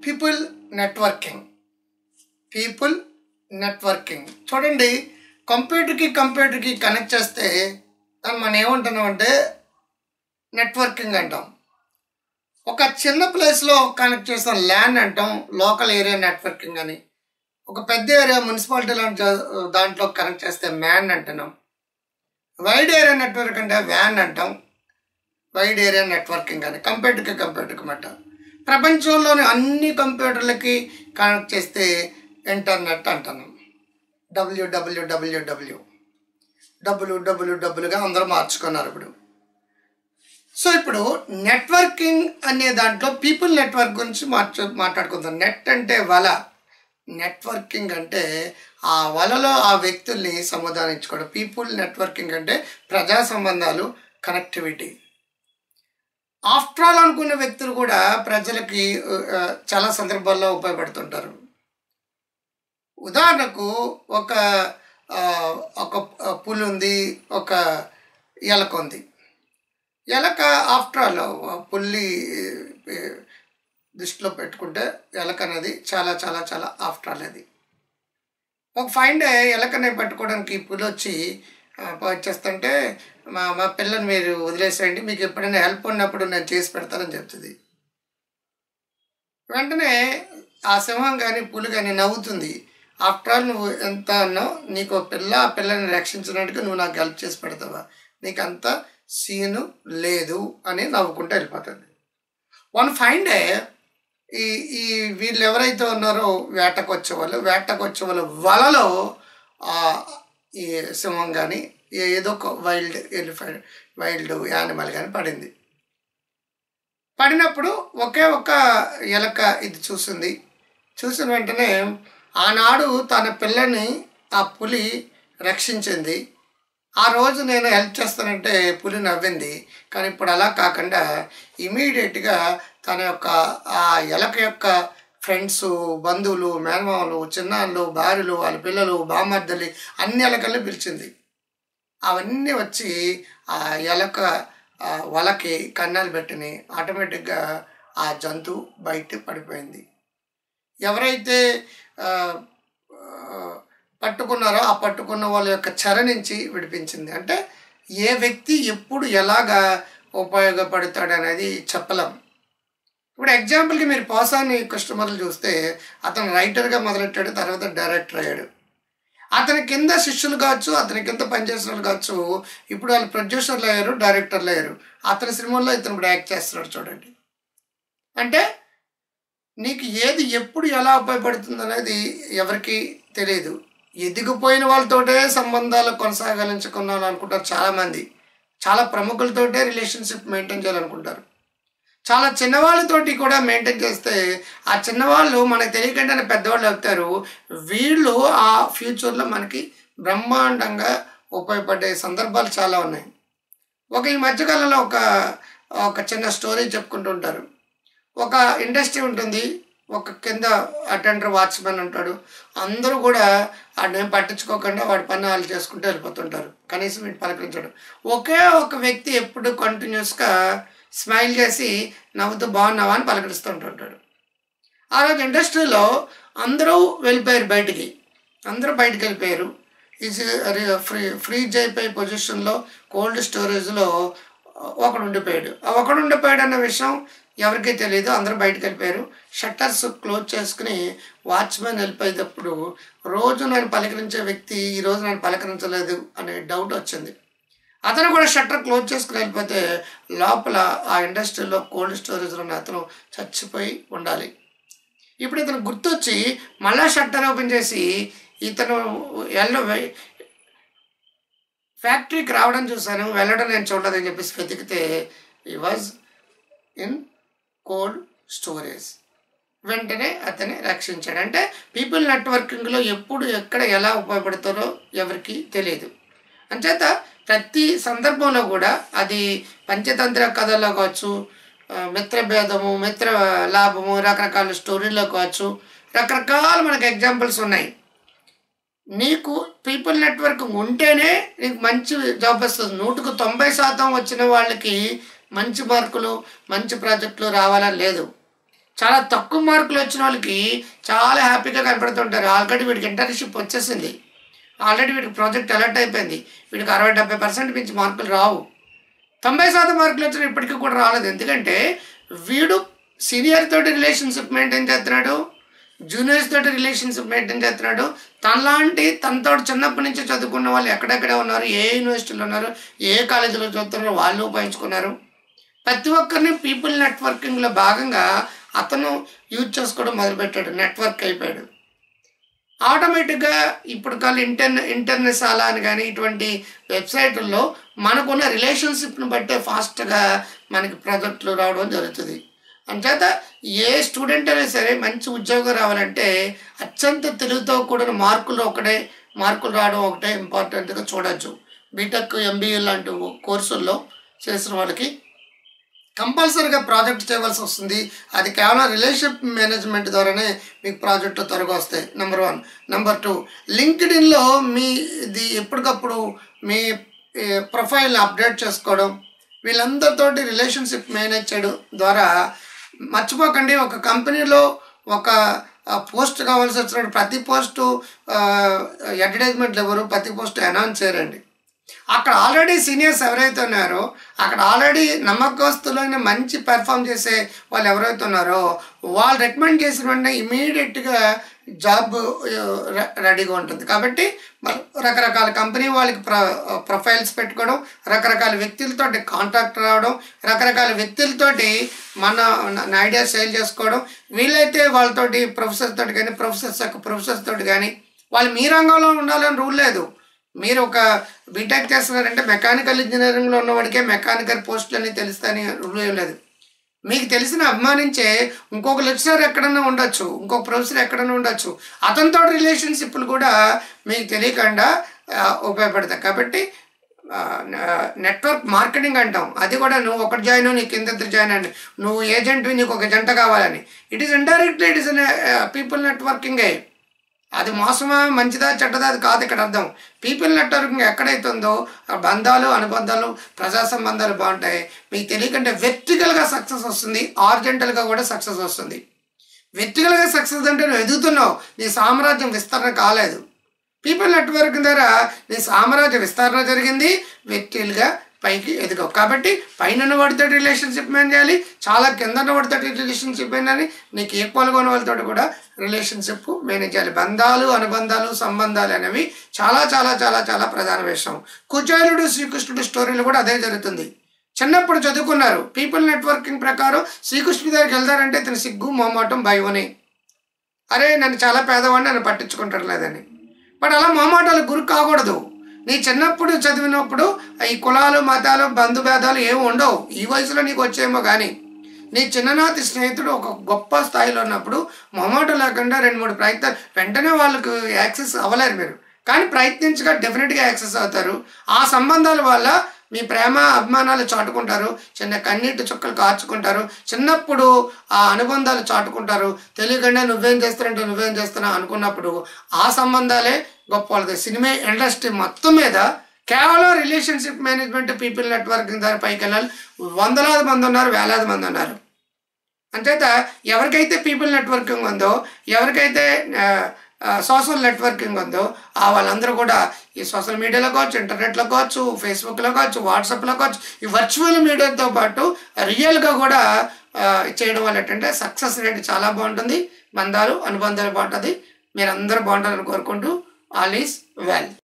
people networking people networking చూడండి కంప్యూటర్కి కంప్యూటర్కి connect చేస్తే దాన్ని మనం ఏమంటున్నాం అంటే నెట్వర్కింగ్ అంటాం ఒక చిన్న ప్లేస్లో కనెక్ట్ చేసిన ల్యాండ్ అంటాం లోకల్ ఏరియా నెట్వర్కింగ్ అని ఒక పెద్ద ఏరియా మున్సిపాలిటీ లాంటి దాంట్లో కనెక్ట్ చేస్తే మ్యాన్ అంటున్నాం వైడ్ ఏరియా నెట్వర్క్ అంటే వ్యాన్ అంటాం వైడ్ ఏరియా నెట్వర్కింగ్ అని కంప్యూటర్కి కంప్యూటర్కి మాట ప్రపంచంలోని అన్ని కంప్యూటర్లకి కనెక్ట్ చేస్తే ఇంటర్నెట్ అంటున్నాం డబ్ల్యూడబ్ల్యూడబ్ల్యూడబ్ల్యూ డబ్ల్యూ డబ్ల్యూ డబ్ల్యూగా అందరూ మార్చుకున్నారు ఇప్పుడు సో ఇప్పుడు నెట్వర్కింగ్ అనే దాంట్లో పీపుల్ నెట్వర్క్ గురించి మార్చు మాట్లాడుకుందాం నెట్ అంటే వల నెట్వర్కింగ్ అంటే ఆ వలలో ఆ వ్యక్తుల్ని సముదానించుకోవడం పీపుల్ నెట్వర్కింగ్ అంటే ప్రజా సంబంధాలు కనెక్టివిటీ ఆఫ్టర్ ఆల్ అనుకున్న వ్యక్తులు కూడా ప్రజలకి ఆ, చాలా సందర్భాల్లో ఉపయోగపడుతుంటారు ఉదాహరణకు ఒక ఆ, ఒక పులి ఉంది ఒక ఎలక ఉంది ఎలక ఆఫ్టర్ ఆల్ పుల్లి ఏ, దృష్టిలో పెట్టుకుంటే ఎలక అనేది చాలా చాలా చాలా ఆఫ్టర్ ఆల్ అది ఒక ఫైన్ డే ఎలకని పట్టుకోవడానికి పులి వచ్చి చేస్తుంటే మా మా పిల్లని మీరు వదిలేసేయండి మీకు ఎప్పుడైనా హెల్ప్ ఉన్నప్పుడు నేను చేసి పెడతానని చెప్తుంది వెంటనే ఆ సింహం కానీ పులి కానీ నవ్వుతుంది ఆఫ్టర్ ఆల్ నువ్వు ఎంత అన్నావు నీకు ఒక పిల్ల ఆ పిల్లని రక్షించినట్టుగా నువ్వు నాకు హెల్ప్ చేసి పెడతావా నీకు అంత సీను లేదు అని నవ్వుకుంటూ వెళ్ళిపోతుంది వన్ ఫైన్ డే ఈ ఈ వీళ్ళు ఎవరైతే ఉన్నారో వేటకు వచ్చేవాళ్ళు వేటకు వచ్చేవాళ్ళు వలలో ఆ, ఈ సింహం కానీ ఏదో ఒక వైల్డ్ ఎలిఫెంట్ వైల్డ్ యానిమల్ కానీ పడింది పడినప్పుడు ఒకే ఒక ఎలక ఇది చూసింది చూసిన వెంటనే ఆనాడు తన పిల్లని ఆ పులి రక్షించింది ఆ రోజు నేను హెల్ప్ చేస్తానంటే పులి నవ్వింది కానీ ఇప్పుడు అలా కాకుండా ఇమీడియట్గా తన యొక్క ఆ ఎలక యొక్క ఫ్రెండ్స్ బంధువులు మేనమామలు చిన్నాళ్ళు భార్యలు వాళ్ళ పిల్లలు బామర్దలి అన్ని ఎలకల్ని పిలిచింది అవన్నీ వచ్చి ఆ ఎలక ఆ వలకి కన్నాలు పెట్టిని ఆటోమేటిక్గా ఆ జంతువు బయట పడిపోయింది ఎవరైతే ఆ, ఆ, పట్టుకున్నారో ఆ పట్టుకున్న వాళ్ళ యొక్క చెర నుంచి విడిపించింది అంటే ఏ వ్యక్తి ఎప్పుడు ఎలాగా ఉపయోగపడతాడు అనేది చెప్పలేం ఇప్పుడు ఎగ్జాంపుల్కి మీరు పాసాని కస్టమర్లు చూస్తే అతను రైటర్గా మొదలెట్టాడు తర్వాత డైరెక్టర్ అయ్యాడు అతని కింద శిష్యులు కావచ్చు అతని కింద పనిచేసిన వాళ్ళు కావచ్చు ఇప్పుడు వాళ్ళు ప్రొడ్యూసర్లు అయ్యారు డైరెక్టర్లు అయ్యారు అతని సినిమాల్లో ఇతను ఇప్పుడు యాక్ట్ చేస్తున్నాడు చూడండి అంటే నీకు ఏది ఎప్పుడు ఎలా ఉపయోగపడుతుంది అనేది ఎవరికి తెలియదు ఎదిగిపోయిన వాళ్ళతోటే సంబంధాలు కొనసాగించుకున్నాను అనుకుంటారు చాలామంది చాలా ప్రముఖులతోటే రిలేషన్షిప్ మెయింటైన్ చేయాలనుకుంటారు చాలా చిన్నవాళ్ళతోటి కూడా మెయింటైన్ చేస్తే ఆ చిన్నవాళ్ళు మనకు తెలియకుండానే పెద్దవాళ్ళు అవుతారు వీళ్ళు ఆ ఫ్యూచర్లో మనకి బ్రహ్మాండంగా ఉపయోగపడే సందర్భాలు చాలా ఉన్నాయి ఒక ఈ మధ్యకాలంలో ఒక ఒక చిన్న స్టోరీ చెప్పుకుంటూ ఉంటారు ఒక ఇండస్ట్రీ ఉంటుంది ఒక కింద అటెండర్ వాచ్మెన్ ఉంటాడు అందరూ కూడా వాడిని పట్టించుకోకుండా వాడి పని వాళ్ళు చేసుకుంటూ వెళ్ళిపోతుంటారు కనీసం వీటి పలకరించడం ఒకే ఒక వ్యక్తి ఎప్పుడు కంటిన్యూస్గా స్మైల్ చేసి నవ్వుతూ బాగున్నావా అని పలకరిస్తుంటుంటాడు ఆ రోజు ఇండస్ట్రీలో అందరూ వెళ్ళిపోయారు బయటికి అందరూ బయటికి వెళ్ళిపోయారు ఇది ఫ్రీ ఫ్రీజ్ అయిపోయే పొజిషన్లో కోల్డ్ స్టోరేజ్లో ఒకడు ఉండిపోయాడు ఆ ఒకడు ఉండిపోయాడు అన్న విషయం ఎవరికీ తెలియదు అందరూ బయటకు వెళ్ళిపోయారు షట్టర్స్ క్లోజ్ చేసుకుని వాచ్మెన్ వెళ్ళిపోయేటప్పుడు రోజు నేను పలకరించే వ్యక్తి ఈ రోజు నేను పలకరించలేదు అనే డౌట్ వచ్చింది అతను కూడా షట్టర్ క్లోజ్ చేసుకుని వెళ్ళిపోతే లోపల ఆ ఇండస్ట్రీలో కోల్డ్ స్టోరేజ్లో ఉన్న అతను చచ్చిపోయి ఉండాలి ఇప్పుడు ఇతను గుర్తొచ్చి మళ్ళా షట్టర్ ఓపెన్ చేసి ఇతను ఎల్ల ఫ్యాక్టరీకి రావడం చూశాను వెళ్ళడం నేను చూడలేదని చెప్పేసి వెతికితే ఈ వాజ్ ఇన్ కోల్డ్ స్టోరేజ్ వెంటనే అతన్ని రక్షించాడు అంటే పీపుల్ నెట్వర్కింగ్లో ఎప్పుడు ఎక్కడ ఎలా ఉపయోగపడతారో ఎవరికి తెలియదు అంచేత ప్రతి సందర్భంలో కూడా అది పంచతంత్ర కథల్లో కావచ్చు ఆ, మిత్రభేదము మిత్ర లాభము రకరకాల స్టోరీలో కావచ్చు రకరకాల మనకు ఎగ్జాంపుల్స్ ఉన్నాయి నీకు పీపుల్ నెట్వర్క్ ఉంటేనే నీకు మంచి జాబ్ వస్తుంది నూటుకు తొంభై శాతం వచ్చిన వాళ్ళకి మంచి మార్కులు మంచి ప్రాజెక్టులు రావాలని లేదు చాలా తక్కువ మార్కులు వచ్చిన వాళ్ళకి చాలా హ్యాపీగా కనపడుతుంటారు ఆల్రెడీ వీడికి ఇంటర్న్షిప్ వచ్చేసింది ఆల్రెడీ వీడికి ప్రాజెక్ట్ అలర్ట్ అయిపోయింది వీడికి అరవై డెబ్బై పర్సెంట్ మించి మార్కులు రావు తొంభై శాతం మార్కులు వచ్చిన ఇప్పటికీ కూడా రాలేదు ఎందుకంటే వీడు సీనియర్ తోటి రిలేషన్షిప్ మెయింటైన్ చేస్తున్నాడు జూనియర్స్ తోటి రిలేషన్షిప్ మెయింటైన్ చేస్తున్నాడు తనలాంటి తనతో చిన్నప్పటి నుంచి చదువుకున్న వాళ్ళు ఎక్కడెక్కడ ఉన్నారు ఏ యూనివర్సిటీలో ఉన్నారు ఏ కాలేజీలో చదువుతున్నారో వాళ్ళు ఉపయోగించుకున్నారు ప్రతి ఒక్కరిని పీపుల్ నెట్వర్కింగ్లో భాగంగా అతను యూజ్ చేసుకోవడం మొదలుపెట్టాడు నెట్వర్క్ అయిపోయాడు ఆటోమేటిక్గా ఇప్పుడు కాదు ఇంటర్నె ఇంటర్నెట్ సాలా అని కానీ ఇటువంటి వెబ్సైట్ల్లో మనకున్న రిలేషన్షిప్ను బట్టే ఫాస్ట్గా మనకి ప్రాజెక్టులు రావడం జరుగుతుంది అంచేత ఏ స్టూడెంట్ అయినా సరే మంచి ఉద్యోగం రావాలంటే అత్యంత తెలుగుతో కూడిన మార్కులు ఒకటే మార్కులు రావడం ఒకటే ఇంపార్టెంట్గా చూడొచ్చు బీటెక్ ఎంబీఏ లాంటి కోర్సుల్లో చేసిన వాళ్ళకి కంపల్సరీగా ప్రాజెక్ట్ చేయవలసి వస్తుంది అది కేవలం రిలేషన్షిప్ మేనేజ్మెంట్ ద్వారానే మీకు ప్రాజెక్టు త్వరగా వస్తాయి నెంబర్ వన్ నెంబర్ టూ లింక్డ్ఇన్లో మీ ఇది ఎప్పటికప్పుడు మీ ప్రొఫైల్ అప్డేట్ చేసుకోవడం వీళ్ళందరితోటి రిలేషన్షిప్ మేనేజ్ చేయడం ద్వారా మర్చిపోకండి ఒక కంపెనీలో ఒక పోస్ట్ కావాల్సి వచ్చినప్పుడు ప్రతి పోస్టు అడ్వర్టైజ్మెంట్లు ఎవరు ప్రతి పోస్ట్ అనౌన్స్ చేయరండి అక్కడ ఆల్రెడీ సీనియర్స్ ఎవరైతే ఉన్నారో అక్కడ ఆల్రెడీ నమ్మకస్తులైన మంచి పెర్ఫామ్ చేసే వాళ్ళు ఎవరైతే ఉన్నారో వాళ్ళు రికమెండ్ చేసిన వెంటనే ఇమీడియట్గా జాబ్ రెడీగా ఉంటుంది కాబట్టి మరి రకరకాల కంపెనీ వాళ్ళకి ప్ర ప్రొఫైల్స్ పెట్టుకోవడం రకరకాల వ్యక్తులతోటి కాంటాక్ట్ రావడం రకరకాల వ్యక్తులతోటి మన ఐడియా సేల్ చేసుకోవడం వీలైతే వాళ్ళతోటి ప్రొఫెసర్ తోటి కానీ ప్రొఫెసర్స్ యొక్క ప్రొఫెసర్స్ తోటి కానీ వాళ్ళు మీ రంగంలో ఉండాలని రూల్ లేదు మీరు ఒక బీటెక్ చేస్తున్నారంటే మెకానికల్ ఇంజనీరింగ్లో ఉన్నవాడికే మెకానికల్ పోస్టులు తెలుస్తాయని రూల్ ఏం లేదు మీకు తెలిసిన అభిమానించే ఇంకొక లెక్చరర్ ఎక్కడన్నా ఉండొచ్చు ఇంకొక ప్రొఫెసర్ ఎక్కడన్నా ఉండొచ్చు అతనితో రిలేషన్షిప్లు కూడా మీకు తెలియకుండా ఆ, ఉపయోగపడతాయి కాబట్టి నెట్వర్క్ మార్కెటింగ్ అంటాం అది కూడా నువ్వు ఒకటి జాయిన్ అవ్వు, నీ కింద ఇద్దరు జాయిన్ అండి నువ్వు ఏజెంట్ నీకు ఒక జంట కావాలని it is indirectly it is people నెట్వర్కింగే అది మోసమా మంచిదా చెడ్డదా అది కాదు ఇక్కడ అర్థం పీపుల్ నెట్వర్కింగ్ ఎక్కడైతుందో ఆ బంధాలు అనుబంధాలు ప్రజా సంబంధాలు బాగుంటాయి మీకు తెలియకంటే వెర్టికల్గా సక్సెస్ వస్తుంది ఆర్జెంటల్గా కూడా సక్సెస్ వస్తుంది వెర్టికల్గా సక్సెస్ అంటే నువ్వు ఎదుగుతున్నావు నీ సామ్రాజ్యం విస్తరణ కాలేదు పీపుల్ నెట్వర్క్ ద్వారా నీ సామ్రాజ్య విస్తరణ జరిగింది వెర్టికల్గా పైకి ఎదిగావు కాబట్టి పైన వాడితో రిలేషన్షిప్ మెయిన్ చేయాలి చాలా కింద వాడితో రిలేషన్షిప్ మెయిన్ నీకు ఈక్వల్గా ఉన్న వాళ్ళతో కూడా రిలేషన్షిప్ మేనేజ్ చేయాలి బంధాలు అనుబంధాలు సంబంధాలు అనేవి చాలా చాలా చాలా చాలా ప్రధాన విషయం కుచేలుడు శ్రీకృష్ణుడు స్టోరీలు కూడా అదే జరుగుతుంది చిన్నప్పుడు చదువుకున్నారు పీపుల్ నెట్వర్కింగ్ ప్రకారం శ్రీకృష్ణుడి దగ్గరికి వెళ్తారంటే ఇతను సిగ్గు మొహమాటం భయమని అరే నన్ను చాలా పేదవాడిని నన్ను పట్టించుకుంటారు లేదని బట్ అలా మొహమాటాలు గురి కాకూడదు నీ చిన్నప్పుడు చదివినప్పుడు ఈ కులాలు మతాలు బంధుభేదాలు ఏమి ఉండవు ఈ వయసులో నీకు వచ్చేమో కానీ నీ చిన్ననాటి స్నేహితుడు ఒక గొప్ప స్థాయిలో ఉన్నప్పుడు మొహమాట లేకుండా రెండు మూడు ప్రయత్నాలు వెంటనే వాళ్ళకు యాక్సెస్ అవ్వలేరు మీరు కానీ ప్రయత్నించగా డెఫినెట్గా యాక్సెస్ అవుతారు ఆ సంబంధాల వల్ల మీ ప్రేమ అభిమానాలు చాటుకుంటారు చిన్న కన్నీటి చుక్కలు కార్చుకుంటారు చిన్నప్పుడు ఆ అనుబంధాలు చాటుకుంటారు తెలియకుండా నువ్వేం చేస్తానంటే నువ్వేం చేస్తున్నావు అనుకున్నప్పుడు ఆ సంబంధాలే గొప్ప వాళ్ళది సినిమా ఇండస్ట్రీ మొత్తం మీద కేవలం రిలేషన్షిప్ మేనేజ్మెంట్ పీపుల్ నెట్వర్కింగ్ ద్వారా పైకి వెళ్ళాలి వందలాది మంది ఉన్నారు వేలాది మంది ఉన్నారు అంచేత ఎవరికైతే పీపుల్ నెట్వర్కింగ్ ఉందో ఎవరికైతే సోషల్ నెట్వర్కింగ్ ఉందో ఆ వాళ్ళందరూ కూడా ఈ సోషల్ మీడియాలో కావచ్చు ఇంటర్నెట్లో కావచ్చు ఫేస్బుక్లో కావచ్చు వాట్సాప్లో కావచ్చు ఈ వర్చువల్ మీడియాతో పాటు రియల్గా కూడా ఆ, చేయడం వల్ల ఏంటంటే సక్సెస్ రేట్ చాలా బాగుంటుంది బంధాలు అనుబంధాలు బాగుంటుంది మీరందరూ బాగుంటారని కోరుకుంటూ ఆల్ ఈస్ వెల్